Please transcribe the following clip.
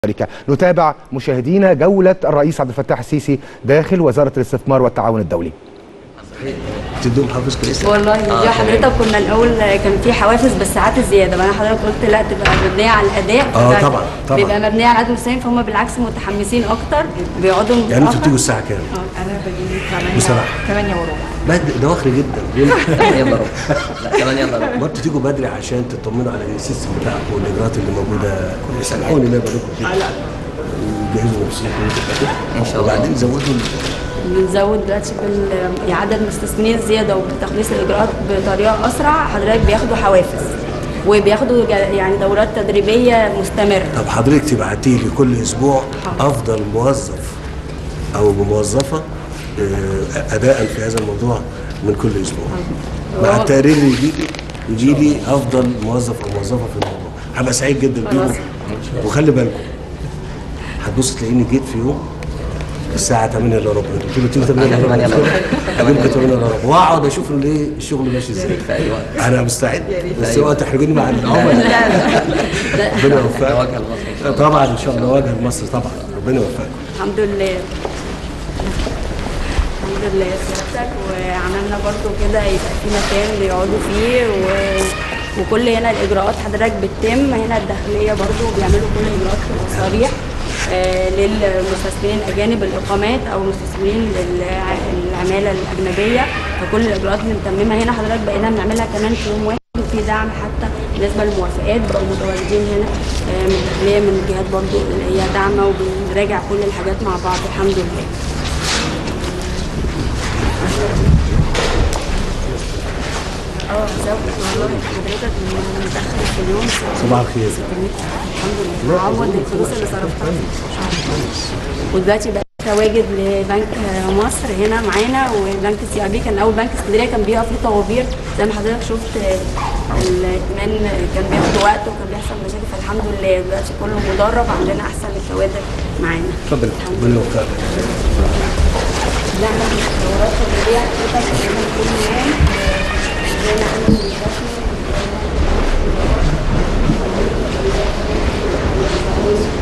ذلك نتابع مشاهدينا جولة الرئيس عبد الفتاح السيسي داخل وزارة الاستثمار والتعاون الدولي تدوم حافز كويس والله دي حضرتك كنا الاول كان في حوافز بالساعات الزياده بقى حضرتك قلت لا تبقى مبنيه على الاداء آه، فبقى- طبعا، طبعا. بيبقى مبنيه على عدد المستثمرين فهم بالعكس متحمسين اكتر بيقعدوا يعني انتوا متأخر. بتيجوا الساعه كام؟ انا بجي 8 بصراحة. 8 وربع بدري ده وخر جدا يلا ربع لا كمان يلا ربع ما انتوا تيجوا بدري عشان تطمنوا على السيستم بتاعكم والاجراءات اللي موجوده سامحوني لا بقول لكم كده وجهزوا نفسكم إن شاء الله. وبعدين زودوا ال- بنزود دلوقتي بال- عدد المستثمرين زياده وبتخليص الاجراءات بطريقه اسرع حضرتك بياخدوا حوافز وبياخدوا جا- يعني دورات تدريبيه مستمره طب حضرتك تبعتي لي كل اسبوع حاضر. افضل موظف او موظفه آه، اداء في هذا الموضوع من كل اسبوع مع هو- التقرير اللي يجي لي يجي لي افضل موظف او موظفه في الموضوع هبقى سعيد جدا بيهم خلاص. وخلي بالكم هتبص تلاقيني جيت في يوم الساعة 8 الا ربع قلت له تيجي 8 الا 8 إلا ربع ربع. اجيب 8 الا ربع واقعد اشوف ليه الشغل ماشي ازاي في اي وقت انا مستعد بس أيوة. اوعى تحرجوني مع العملاء ربنا يوفقك نواجه المصري إن شاء الله. طبعا ان شاء الله واجه مصر طبعا ربنا يوفقك الحمد لله الحمد لله سيادتك وعملنا برضو كده يبقى في مكان يقعدوا فيه و... وكل هنا الاجراءات حضرتك بتتم هنا الداخليه برضو بيعملوا كل الاجراءات في التصاريح آه، للمستثمرين الاجانب الاقامات او المستثمرين للعماله الاجنبيه فكل الاجراءات اللي متممه هنا حضرتك بقينا بنعملها كمان في يوم واحد وفي دعم حتى بالنسبه للموافقات بقوا متواجدين هنا آه، من الداخليه من الجهات برضو اللي هي داعمه وبنراجع كل الحاجات مع بعض الحمد لله اه زود والله حضرتك متاخر في اليوم صباح الخير الحمد لله عوض الفلوس اللي صرفتها ودلوقتي بقى تواجد لبنك مصر هنا معانا وبنك السي ار بي كان اول بنك اسكندريه كان بيقف فيه طوابير زي ما حضرتك شفت الائتمان كان بياخد وقت وكان بيحصل مشاكل فالحمد لله دلوقتي كله مدرب عندنا احسن الكوادر معانا اتفضل ربنا يوفقك لا احنا الدورات التدريبيه حضرتك بنعمل كل يوم زي ما احنا بنرسم